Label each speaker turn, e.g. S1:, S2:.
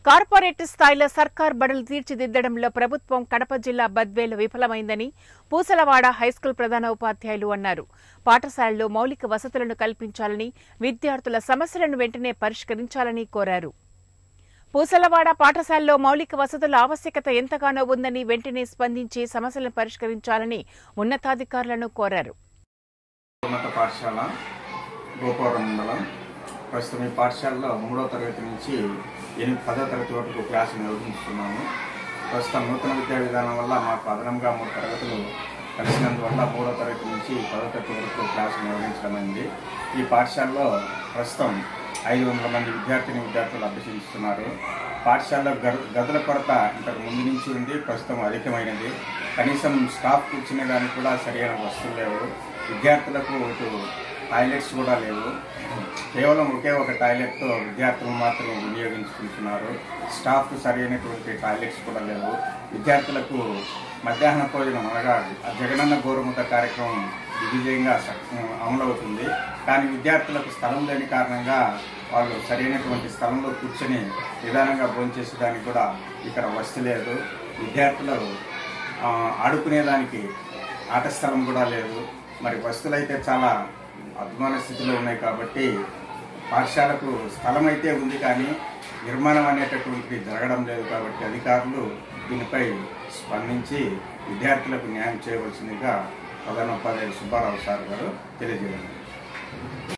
S1: corporate స్థాయిలో సర్కార్ బడులు తీర్చిదిద్దడంలో ప్రభుత్వం కడప జిల్లా బద్వేలు విఫలమైందని పూసలవాడ హైస్కూల్ ప్రధాన ఉపాధ్యాయులు అన్నారు పాఠశాలల్లో మౌలిక వసతులను కల్పించాలని విద్యార్థుల సమస్యలను వెంటనే పరిష్కరించాలని కోరారు పూసలవాడ పాఠశాలలో మౌలిక వసతుల ఆవశ్యకత ఎంతగానో ఉందని వెంటనే స్పందించి సమస్యలను పరిష్కరించాలని ఉన్నతాధికారులను కోరారు
S2: ఉన్నత పాఠశాల గోపవరం మండలం ప్రస్తుతం ఈ పాఠశాలలో మూడో తరగతి నుంచి ఎనిమిది పదో తరగతి వరకు క్లాసు నిర్వహిస్తున్నాము ప్రస్తుతం నూతన విద్యా విధానం వల్ల మాకు అదనంగా మూడు తరగతులు కలిసినందువల్ల మూడో తరగతి నుంచి పదో తరగతి వరకు క్లాసు నిర్వహించడం అయింది ఈ పాఠశాలలో ప్రస్తుతం ఐదు వందల మంది విద్యార్థిని విద్యార్థులు అభ్యసిస్తున్నారు పాఠశాలలో గద గదుల కొరత ఇంతకు ముందు నుంచి ఉంది ప్రస్తుతం అధికమైనది కనీసం స్టాఫ్ కూర్చునే దానికి కూడా సరైన వస్తువులు లేవు విద్యార్థులకు ఇటు టాయిలెట్స్ కూడా లేవు కేవలం ఒకే ఒక టాయిలెట్తో విద్యార్థులు మాత్రం వినియోగించుకుంటున్నారు స్టాఫ్ సరైనటువంటి టాయిలెట్స్ కూడా లేవు విద్యార్థులకు మధ్యాహ్న భోజనం అనగా జగనన్న గోరుముద్ద కార్యక్రమం దిగ్విజయంగా స- అమలవుతుంది కానీ విద్యార్థులకు స్థలం లేని కారణంగా వాళ్ళు సరైనటువంటి స్థలంలో కూర్చొని నిదానంగా భోంచేసేదానికి కూడా ఇక్కడ వసతి లేదు విద్యార్థులు ఆ, ఆడుకునేదానికి ఆట స్థలం కూడా లేదు మరి వస్తువులు అయితే చాలా అద్మాన స్థితిలో ఉన్నాయి కాబట్టి పాఠశాలకు స్థలం అయితే ఉంది కానీ నిర్మాణం అనేటటువంటిది జరగడం లేదు కాబట్టి అధికారులు దీనిపై స్పందించి విద్యార్థులకు న్యాయం చేయవలసిందిగా ప్రధాన ఉపాధ్యాయులు సుబ్బారావు సార్ గారు తెలియజేయడం